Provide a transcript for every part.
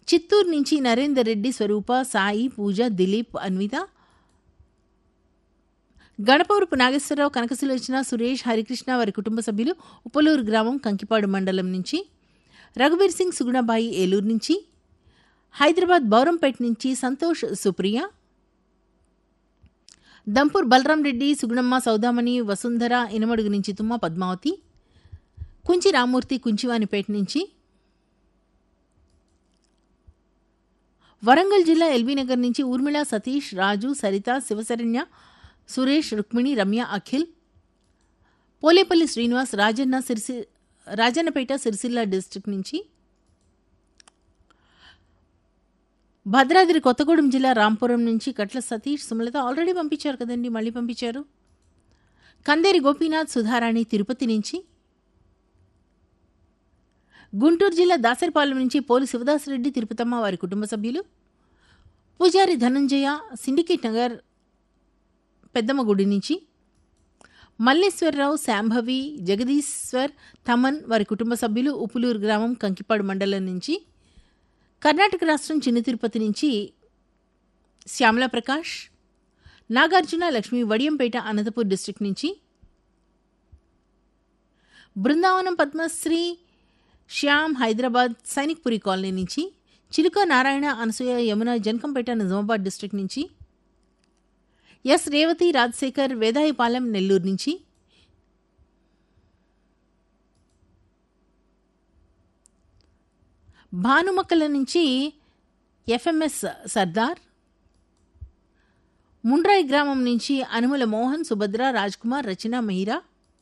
చిత్తూరు నుంచి నరేందర్ రెడ్డి స్వరూప సాయి పూజ దిలీప్ అన్విత గణపవరపు నాగేశ్వరరావు కనకసులోచన సురేష్ హరికృష్ణ వారి కుటుంబ సభ్యులు ఉపలూరు గ్రామం కంకిపాడు మండలం నుంచి రఘుబీర్ సింగ్ సుగుణబాయి ఏలూరు నుంచి హైదరాబాద్ బౌరంపేట నుంచి సంతోష్ సుప్రియ దంపూర్ బలరాం రెడ్డి సుగుణమ్మ సౌదామణి వసుంధర ఇనమడుగు నుంచి తుమ్మ పద్మావతి కుంచి రామూర్తి కుంచివానిపేట నుంచి వరంగల్ జిల్లా ఎల్బీనగర్ నుంచి ఊర్మిళ సతీష్ రాజు సరిత శివశరణ్య సురేష్ రుక్మిణి రమ్య అఖిల్ పోలేపల్లి శ్రీనివాస్ రాజన్న సిరిసి రాజన్నపేట సిరిసిల్ల డిస్ట్రిక్ట్ నుంచి భద్రాద్రి కొత్తగూడెం జిల్లా రాంపురం నుంచి కట్ల సతీష్ సుమలత ఆల్రెడీ పంపించారు కదండి మళ్ళీ పంపించారు కందేరి గోపీనాథ్ సుధారాణి తిరుపతి నుంచి గుంటూరు జిల్లా దాసరిపాలెం నుంచి పోలి శివదాసరెడ్డి తిరుపతమ్మ వారి కుటుంబ సభ్యులు పూజారి ధనంజయ సిండికేట్ నగర్ పెద్దమ్మగుడి నుంచి మల్లేశ్వరరావు శాంభవి జగదీశ్వర్ తమన్ వారి కుటుంబ సభ్యులు ఉపులూరు గ్రామం కంకిపాడు మండలం నుంచి కర్ణాటక రాష్ట్రం చిన్న తిరుపతి నుంచి శ్యామల ప్రకాష్ నాగార్జున లక్ష్మి వడియంపేట అనంతపూర్ డిస్టిక్ నుంచి బృందావనం పద్మశ్రీ శ్యామ్ హైదరాబాద్ సైనిక్పురి కాలనీ నుంచి చిలుక నారాయణ అనసూయ యమున జనకంపేట నిజామాబాద్ డిస్టిక్ నుంచి ఎస్ రేవతి రాజశేఖర్ వేదాయపాలెం నెల్లూరు నుంచి భానుమక్కల నుంచి ఎఫ్ఎంఎస్ సర్దార్ ముండ్రాయి గ్రామం నుంచి అనుమల మోహన్ సుభద్ర రాజ్కుమార్ రచన మహిరా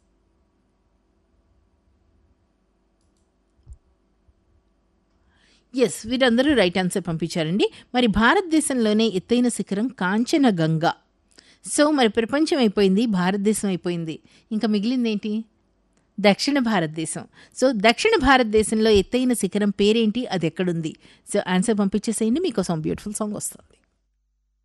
ఎస్ వీరందరూ రైట్ ఆన్సర్ పంపించారండి మరి భారతదేశంలోనే ఎత్తైన శిఖరం కాంచనగంగా సో మరి ప్రపంచం అయిపోయింది భారతదేశం అయిపోయింది ఇంకా మిగిలింది ఏంటి దక్షిణ భారతదేశం సో దక్షిణ భారతదేశంలో ఎత్తైన శిఖరం పేరేంటి అది ఎక్కడుంది సో ఆన్సర్ పంపించేసేయండి మీకోసం బ్యూటిఫుల్ సాంగ్ వస్తుంది